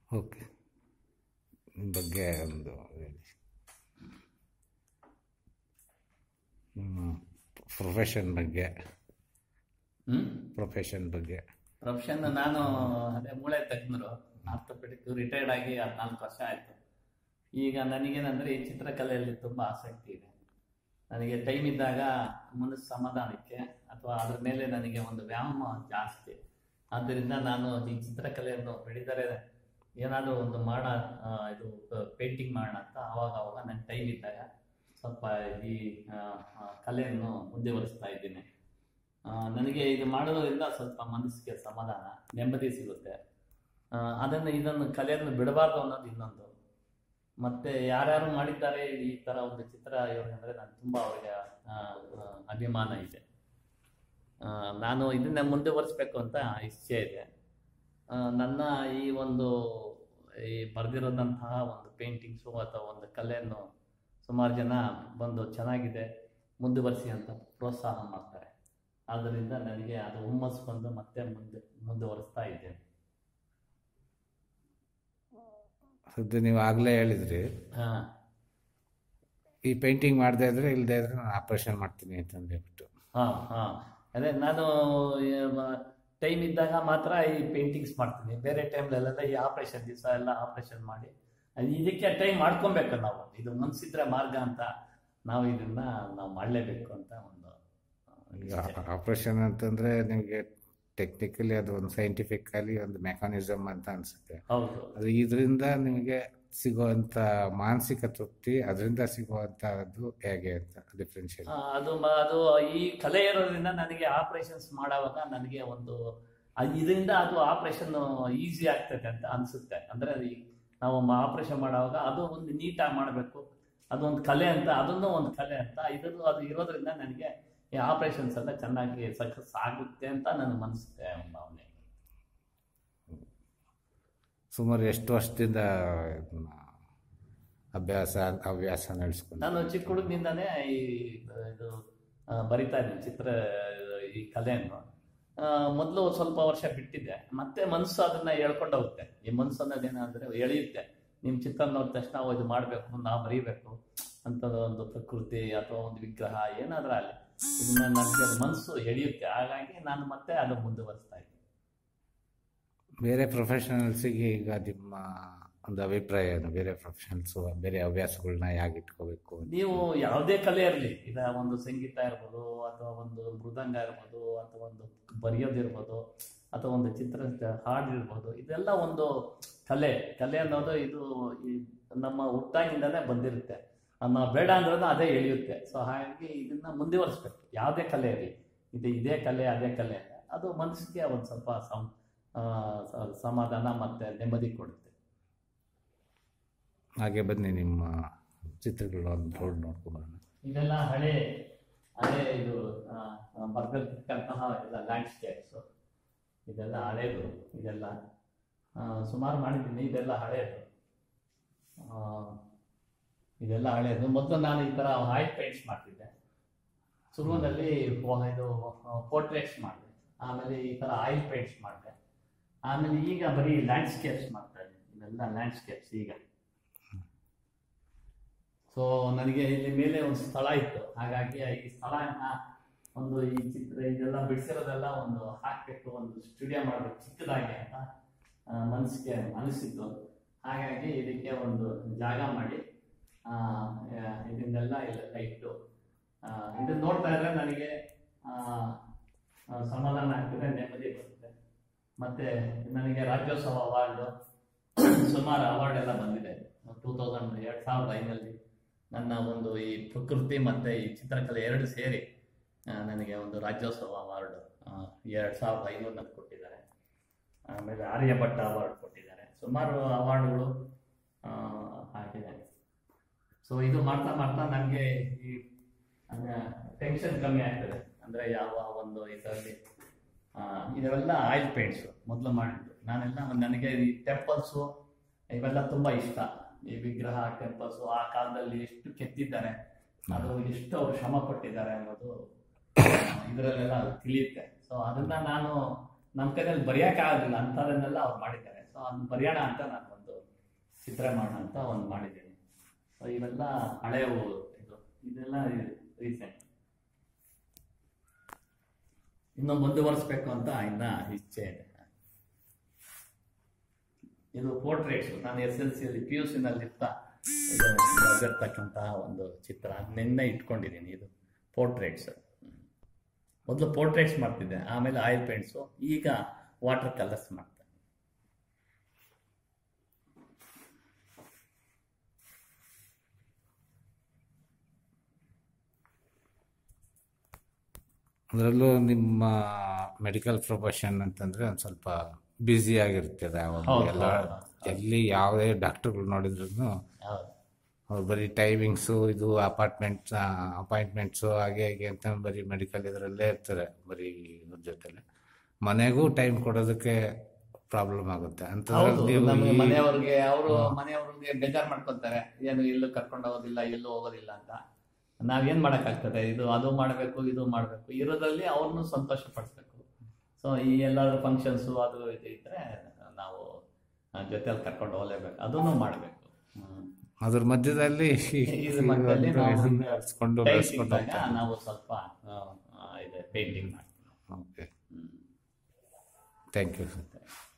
Okay ನಿಮ್ಮ ಬಗ್ಗೆ ಒಂದು ಹೇಳಿ ನಿಮ್ಮ ಪ್ರೊಫೆಷನ್ ಬಗ್ಗೆ ಹ್ಮ್ ಪ್ರೊಫೆಷನ್ ಬಗ್ಗೆ ಪ್ರೊಫೆಷನ್ ನಾನು ಅದೇ ಮೂಳೆ ತಜ್ಞರು ಆರ್ಥೋಪೆಡಿಕ್ ರಿಟೈರ್ಡ್ ಆಗಿ ಹದಿನಾಲ್ಕು ವರ್ಷ ಆಯಿತು ಈಗ ನನಗೇನಂದ್ರೆ ಈ ಚಿತ್ರಕಲೆಯಲ್ಲಿ ತುಂಬ ಆಸಕ್ತಿ ಇದೆ ನನಗೆ ಟೈಮ್ ಇದ್ದಾಗ ಮನಸ್ಸು ಸಮಾಧಾನಕ್ಕೆ ಅಥವಾ ಅದ್ರ ಮೇಲೆ ನನಗೆ ಒಂದು ವ್ಯಾಯಾಮ ಜಾಸ್ತಿ ಆದ್ದರಿಂದ ನಾನು ಈ ಚಿತ್ರಕಲೆಯನ್ನು ಬೆಳೆದರೆ ಏನಾದರೂ ಒಂದು ಮಾಡ ಆ, ಇದು ಪೇಂಟಿಂಗ್ ಮಾಡೋಣ ಅಂತ ಆವಾಗ ಆವಾಗ ನನ್ನ ಟೈಮ್ ಇದ್ದಾಗ ಸ್ವಲ್ಪ ಈ ಆ, ಆ, ಕಲೆಯನ್ನು ಮುಂದುವರಿಸ್ತಾ ಇದ್ದೀನಿ ಆ, ನನಗೆ ಇದು ಮಾಡೋದ್ರಿಂದ ಸ್ವಲ್ಪ ಮನಸ್ಸಿಗೆ ಸಮಾಧಾನ ನೆಮ್ಮದಿ ಸಿಗುತ್ತೆ ಆ, ಅದನ್ನು ಇದನ್ನು ಕಲೆಯನ್ನು ಬಿಡಬಾರ್ದು ಅನ್ನೋದು ಇನ್ನೊಂದು ಮತ್ತೆ ಯಾರ್ಯಾರು ಮಾಡಿದ್ದಾರೆ ಈ ತರ ಒಂದು ಚಿತ್ರ ಅಂದರೆ ನಾನು ತುಂಬಾ ಅವರಿಗೆ ಆ, ಆ, ಅಭಿಮಾನ ಇದೆ ಆ, ನಾನು ಇದನ್ನ ಮುಂದುವರಿಸ್ಬೇಕು ಅಂತ ಇಚ್ಛೆ ಇದೆ ಆ, ನನ್ನ ಈ ಒಂದು ಈ ಬರೆದಿರೋದಂತಹ ಒಂದು ಪೇಂಟಿಂಗ್ಸು ಅಥವಾ ಒಂದು ಕಲೆಯನ್ನು ಸುಮಾರು ಜನ ಬಂದು ಚೆನ್ನಾಗಿದೆ ಮುಂದುವರಿಸಿ ಅಂತ ಪ್ರೋತ್ಸಾಹ ಮಾಡ್ತಾರೆ ಆದ್ದರಿಂದ ನನಗೆ ಅದು ಹುಮ್ಮಸ್ಸು ಬಂದು ಮತ್ತೆ ಮುಂದೆ ಮುಂದುವರಿಸ್ತಾ ಇದ್ದೇನೆ ಸದ್ಯ ನೀವು ಆಗಲೇ ಹೇಳಿದ್ರಿ ಹಾ ಈ ಪೇಂಟಿಂಗ್ ಮಾಡದೇ ಇದ್ರೆ ಇಲ್ಲದೆ ಇದ್ರೆ ನಾನು ಆಪ್ರೇಷನ್ ಮಾಡ್ತೀನಿ ಅಂತ ಅಂದ್ಬಿಟ್ಟು ಹಾ ಹಾ ಅದೇ ನಾನು ಟೈಮ್ ಇದ್ದಾಗ ಮಾತ್ರ ಈ ಪೇಂಟಿಂಗ್ಸ್ ಮಾಡ್ತೀನಿ ಬೇರೆ ಟೈಮ್ಲೆಲ್ಲ ಈ ಆಪರೇಷನ್ ದಿವಸ ಎಲ್ಲ ಆಪರೇಷನ್ ಮಾಡಿ ಅದ್ ಇದಕ್ಕೆ ಟೈಮ್ ಮಾಡ್ಕೊಬೇಕು ನಾವು ಇದು ಮನ್ಸಿದ್ರೆ ಮಾರ್ಗ ಅಂತ ನಾವು ಇದನ್ನ ನಾವು ಮಾಡಲೇಬೇಕು ಅಂತ ಒಂದು ಈಗ ಇಚ್ಛೆ. ಆಪ್ರೇಷನ್ ಅಂತಂದ್ರೆ ನಿಮಗೆ ಟೆಕ್ನಿಕಲಿ ಅದು ಒಂದು ಸೈಂಟಿಫಿಕಲಿ ಒಂದು ಮೆಕಾನಿಸಮ್ ಅಂತ ಅನ್ಸುತ್ತೆ ಹೌದು ಅದು ಇದರಿಂದ ನಿಮಗೆ ಸಿಗುವಂತ ಮಾನಸಿಕ ತೃಪ್ತಿ ಅದರಿಂದ ಸಿಗುವಂತಹದ್ದು ಹೇಗೆ ಅಂತ ಡಿಫ್ರೆನ್ಷಿಯಲ್ ಆ, ಅದು ಮ- ಅದು ಈ ಕಲೆ ಇರೋದ್ರಿಂದ ನನಗೆ ಆಪರೇಷನ್ಸ್ ಮಾಡುವಾಗ ನನಗೆ ಒಂದು ಅದ್- ಇದರಿಂದ ಅದು ಆಪರೇಷನ್ ಈಸಿ ಆಗ್ತದೆ ಅಂತ ಅನ್ಸುತ್ತೆ ಅಂದ್ರೆ ಈ ನಾವು ಆಪರೇಷನ್ ಮಾಡುವಾಗ ಅದು ಒಂದು ನೀಟಾಗಿ ಮಾಡಬೇಕು ಅದೊಂದು ಕಲೆ ಅಂತ ಅದನ್ನು ಒಂದು ಕಲೆ ಅಂತ ಇದನ್ನು ಅದು ಇರೋದ್ರಿಂದ ನನಗೆ ಈ ಆಪರೇಷನ್ಸ್ ಎಲ್ಲ ಚೆನ್ನಾಗಿ ಸಕ್ಸಸ್ ಆಗುತ್ತೆ ಅಂತ ನನ್ನ ಮನಸ್ಸಿಗೆ ಭಾವನೆ ಸುಮಾರು ಎಷ್ಟು ವರ್ಷದಿಂದ ಇದನ್ನ ಅಭ್ಯಾಸ ಹವ್ಯಾಸ ನಡೆಸ್ಕೊಂಡು ನಾನು ಚಿಕ್ಕ ಹುಡುಗನಿಂದಾನೇ ಈ ಇದು ಆ, ಬರಿತಾ ಇದ್ದೀನಿ ಚಿತ್ರ ಈ ಕಲೆಯನ್ನು ಮೊದಲು ಸ್ವಲ್ಪ ವರ್ಷ ಬಿಟ್ಟಿದ್ದೆ ಮತ್ತೆ ಮನಸ್ಸು ಅದನ್ನ ಹೇಳ್ಕೊಂಡು ಹೋಗುತ್ತೆ ಈ ಮನಸ್ಸು ಅನ್ನೋದೇನಂದ್ರೆ ಎಳೆಯುತ್ತೆ ನಿಮ್ಮ ಚಿತ್ರ ನೋಡಿದ ತಕ್ಷಣ ಓ, ಇದು ಮಾಡಬೇಕು ನಾವು ಬರೀಬೇಕು ಅಂತ ಒಂದು ಪ್ರಕೃತಿ ಅಥವಾ ಒಂದು ವಿಗ್ರಹ ಏನಾದ್ರೂ ಆಗಲಿ ಇದನ್ನ ನನಗೆ ಮನಸ್ಸು ಎಳೆಯುತ್ತೆ ಹಾಗಾಗಿ ನಾನು ಮತ್ತೆ ಅದು ಮುಂದುವರಿಸ್ತಾ ಇದ್ದೀನಿ ಬೇರೆ ಪ್ರೊಫೆಷನಲ್ಸಿಗೆ ಈಗ ನಿಮ್ಮ ಒಂದು ಅಭಿಪ್ರಾಯ ಏನು ಬೇರೆ ಪ್ರೊಫೆಷನಲ್ಸು ಬೇರೆ ಹವ್ಯಾಸಗಳನ್ನ ಹೇಗೆ ಇಟ್ಕೋಬೇಕು ಅಂತ ನೀವು ಯಾವುದೇ ಕಲೆ ಇರಲಿ ಈಗ ಒಂದು ಸಂಗೀತ ಇರ್ಬೋದು ಅಥವಾ ಒಂದು ಮೃದಂಗ ಇರ್ಬೋದು ಅಥವಾ ಒಂದು ಬರೆಯೋದಿರ್ಬೋದು ಅಥವಾ ಒಂದು ಚಿತ್ರ ಹಾಡು ಇರ್ಬೋದು ಇದೆಲ್ಲ ಒಂದು ಕಲೆ ಕಲೆ ಅನ್ನೋದು ಇದು ಈ ನಮ್ಮ ಹುಟ್ಟಾಗಿಂದನೇ ಬಂದಿರುತ್ತೆ ಅದ್ ನಾವು ಬೇಡ ಅಂದ್ರೂ ಅದೇ ಎಳೆಯುತ್ತೆ ಸೊ ಹಾಗಾಗಿ ಇದನ್ನ ಮುಂದುವರಿಸ್ಬೇಕು ಯಾವುದೇ ಕಲೆ ಇರಲಿ ಇದು ಇದೇ ಕಲೆ ಅದೇ ಕಲೆ ಅಂತ ಅದು ಮನಸ್ಸಿಗೆ ಒಂದು ಸ್ವಲ್ಪ ಸಂ ಆ, ಸ- ಸಮಾಧಾನ ಮತ್ತೆ ನೆಮ್ಮದಿ ಕೊಡುತ್ತೆ ಹಾಗೆ ಬನ್ನಿ ನಿಮ್ಮ ಚಿತ್ರಗಳು ಒಂದು ರೋಡ್ ನೋಡ್ಕೊಂಬರೋಣ ಇದೆಲ್ಲ ಹಳೆ ಹಳೆ ಇದು ಬರ್ದಿರ್ತಕ್ಕಂತಹ ಎಲ್ಲ ಲ್ಯಾಂಡ್ಸ್ಕೇಪ್ಸ್ ಇದೆಲ್ಲ ಹಳೇದು ಇದೆಲ್ಲ ಆ, ಸುಮಾರು ಮಾಡಿದ್ದೀನಿ ಇದೆಲ್ಲ ಹಳೇದು ಆ, ಇದೆಲ್ಲ ಹಳೇದು ಮೊದಲು ನಾನು ಈ ಥರ ಆಯಿಲ್ ಪೇಂಟ್ಸ್ ಮಾಡ್ತಿದ್ದೆ ಶುರುವಿನಲ್ಲಿ ಫೋ- ಇದು ಪೋರ್ಟ್ರೇಟ್ಸ್ ಮಾಡಿದೆ ಆಮೇಲೆ ಈ ಥರ ಆಯಿಲ್ ಪೇಂಟ್ಸ್ ಮಾಡಿದೆ ಆಮೇಲೆ ಈಗ ಬರೀ ಲ್ಯಾಂಡ್ಸ್ಕೇಪ್ಸ್ ಮಾಡ್ತಾ ಇದ್ದೀನಿ ಇದೆಲ್ಲ ಲ್ಯಾಂಡ್ಸ್ಕೇಪ್ಸ್ ಈಗ ಸೊ ನನಗೆ ಇಲ್ಲಿ ಮೇಲೆ ಒಂದು ಸ್ಥಳ ಇತ್ತು ಹಾಗಾಗಿ ಈ ಸ್ಥಳನ ಒಂದು ಈ ಚಿತ್ರ ಇದೆಲ್ಲ ಬಿಡಿಸಿರೋದೆಲ್ಲ ಒಂದು ಹಾಕ್ಬೇಕು ಒಂದು ಸ್ಟುಡಿಯೋ ಮಾಡಬೇಕು ಚಿಕ್ಕದಾಗಿ ಅಂತ ಆ, ಮನಸ್ಸಿಗೆ ಅನಿಸಿತ್ತು ಹಾಗಾಗಿ ಇದಕ್ಕೆ ಒಂದು ಜಾಗ ಮಾಡಿ ಆ, ಆ, ಇದನ್ನೆಲ್ಲ ಇಲ್ಲೆಲ್ಲ ಇಟ್ಟು ಆ, ಇದನ್ನ ನೋಡ್ತಾ ಇದ್ರೆ ನನಗೆ ಆ, ಆ, ಸಮಾಧಾನ ಆಗ್ತದೆ ನೆಮ್ಮದಿ ಬರುತ್ತೆ ಮತ್ತೆ ನನಗೆ ರಾಜ್ಯೋತ್ಸವ ಅವಾರ್ಡು ಸುಮಾರು ಅವಾರ್ಡ್ ಎಲ್ಲ ಬಂದಿದೆ ಟೂ ತೌಸಂಡ್ ಎರಡು ಸಾವಿರದ ಐದರಲ್ಲಿ ನನ್ನ ಒಂದು ಈ ಪ್ರಕೃತಿ ಮತ್ತು ಈ ಚಿತ್ರಕಲೆ ಎರಡು ಸೇರಿ ಆ, ನನಗೆ ಒಂದು ರಾಜ್ಯೋತ್ಸವ ಅವಾರ್ಡ್ ಎರಡು ಸಾವಿರದ ಐನೂರು ನನಗೆ ಕೊಟ್ಟಿದ್ದಾರೆ ಆಮೇಲೆ ಆರ್ಯಭಟ್ಟ ಅವಾರ್ಡ್ ಕೊಟ್ಟಿದ್ದಾರೆ ಸುಮಾರು ಅವಾರ್ಡ್ಗಳು ಹಾಕಿದೆ ಸೊ ಇದು ಮಾಡ್ತಾ ಮಾಡ್ತಾ ನನಗೆ ಈ ಟೆನ್ಷನ್ ಕಮ್ಮಿ ಆಗ್ತದೆ ಅಂದರೆ ಯಾವ ಒಂದು ಇದರಲ್ಲಿ ಆ, ಇದೆಲ್ಲ ಆಯಿಲ್ ಪೇಂಟ್ಸು ಮೊದಲು ಮಾಡಿದ್ದು ನಾನೆಲ್ಲ ನನಗೆ ಈ ಟೆಂಪಲ್ಸು ಇವೆಲ್ಲ ತುಂಬ ಇಷ್ಟ ಈ ವಿಗ್ರಹ ಟೆಂಪಲ್ಸು ಆ ಕಾಲದಲ್ಲಿ ಎಷ್ಟು ಕೆತ್ತಿದ್ದಾರೆ ಅದು ಎಷ್ಟು ಅವ್ರು ಶ್ರಮ ಪಟ್ಟಿದ್ದಾರೆ ಅನ್ನೋದು ಇದರಲ್ಲೆಲ್ಲ ತಿಳಿಯುತ್ತೆ ಸೊ ಅದನ್ನ ನಾನು ನಮ್ಮ ಕೈಯಲ್ಲಿ ಬರೆಯೋಕ್ಕಾಗಲಿಲ್ಲ ಅಂಥದನ್ನೆಲ್ಲ ಅವ್ರು ಮಾಡಿದ್ದಾರೆ ಸೊ ಅದನ್ನ ಬರೆಯೋಣ ಅಂತ ನಾನು ಒಂದು ಚಿತ್ರ ಮಾಡೋಣ ಅಂತ ಒಂದು ಮಾಡಿದ್ದೀನಿ ಸೊ ಇವೆಲ್ಲ ಹಳೆಯವು ಇದು ಇದೆಲ್ಲ ರೀಸೆಂಟ್ ಇನ್ನು ಮುಂದುವರಿಸ್ಬೇಕು ಅಂತ ಇನ್ನ ಇಚ್ಛೆ ಇದೆ ಇದು ಪೋರ್ಟ್ರೇಟ್ಸ್ ನಾನು ಎಸ್ ಎಲ್ ಸಿಯಲ್ಲಿ ಪಿ ಯು ಸಿನಲ್ಲಿ ಇರ್ತಾ ಇದು ಬರೆದಿರ್ತಕ್ಕಂತಹ ಒಂದು ಚಿತ್ರ ನಿನ್ನೆ ಇಟ್ಕೊಂಡಿದ್ದೀನಿ ಇದು ಪೋರ್ಟ್ರೇಟ್ಸ್ ಮೊದಲು ಪೋರ್ಟ್ರೇಟ್ಸ್ ಮಾಡ್ತಿದ್ದೆ ಆಮೇಲೆ ಆಯಿಲ್ ಪೇಂಟ್ಸು ಈಗ ವಾಟರ್ ಕಲರ್ಸ್ ಮಾಡ್ತೇನೆ ಅದರಲ್ಲೂ ನಿಮ್ಮ ಮೆಡಿಕಲ್ ಪ್ರೊಫೆಷನ್ ಅಂತಂದ್ರೆ ಒಂದು ಸ್ವಲ್ಪ ಬ್ಯುಸಿ ಆಗಿರ್ತದೆ ಅವಾಗ ಹೌದು, ಎಲ್ಲ ಹೌದು, ಎಲ್ಲಿ ಯಾವುದೇ ಡಾಕ್ಟರ್ಗಳು ನೋಡಿದ್ರು ಹೌದು ಅವ್ರು ಬರೀ ಟೈಮಿಂಗ್ಸು ಇದು ಅಪಾರ್ಟ್ಮೆಂಟ್ಸ್ ಅಪಾಯಿಂಟ್ಮೆಂಟ್ಸು ಹಾಗೆ ಹೀಗೆ ಅಂತ ಬರೀ ಮೆಡಿಕಲ್ ಇದರಲ್ಲೇ ಇರ್ತಾರೆ ಬರೀ ಇದ್ರ ಜೊತೆಲೆ ಮನೆಗೂ ಟೈಮ್ ಕೊಡೋದಕ್ಕೆ ಪ್ರಾಬ್ಲಮ್ ಆಗುತ್ತೆ ಹೌದು ಅಂತಂದ್ರೆ ನೀವು ನಮ್ಮ ಈ- ಮನೆಯವ್ರಿಗೆ ಅವರು ಮನೆಯವ್ರಿಗೆ ಬೇಜಾರ್ ಮಾಡ್ಕೊಂತಾರೆ ಏನು ಎಲ್ಲೂ ಕರ್ಕೊಂಡು ಹೋಗೋದಿಲ್ಲ ಎಲ್ಲೂ ಹೋಗೋದಿಲ್ಲ ಅಂತ ನಾವೇನ್ ಮಾಡಕ್ಕಾಗ್ತದೆ ಇದು ಅದು ಮಾಡಬೇಕು ಇದು ಮಾಡಬೇಕು ಇರೋದ್ರಲ್ಲಿ ಅವ್ರನ್ನು ಸಂತೋಷ ಪಡಿಸ್ಬೇಕು ಸೊ ಈ ಎಲ್ಲಾದ್ರೂ ಫಂಕ್ಷನ್ಸು ಅದು ಇದು ಇದ್ರೆ ನಾವು ಜೊತೆಲಿ ಕರ್ಕೊಂಡು ಹೋಗ್ಲೇಬೇಕು ಅದನ್ನು ಮಾಡಬೇಕು ಅದ್ರ ಮಧ್ಯದಲ್ಲಿ ಇದ್ರ ಮಧ್ಯದಲ್ಲಿ ನಾವು ಇದನ್ನ ಬೆಳೆಸ್ಕೊಂಡು ಟೈಮ್ ಬೆಳೆಸ್ಕೊಂಡು ಸಿಕ್ಕಾಗ ಹೋಗ್ತಾರೆ. ನಾವು ಸ್ವಲ್ಪ ಆ, ಆ, ಇದೆ ಪೇಂಟಿಂಗ್ ಮಾಡ್ತೀವಿ okay hmm. Thank you sir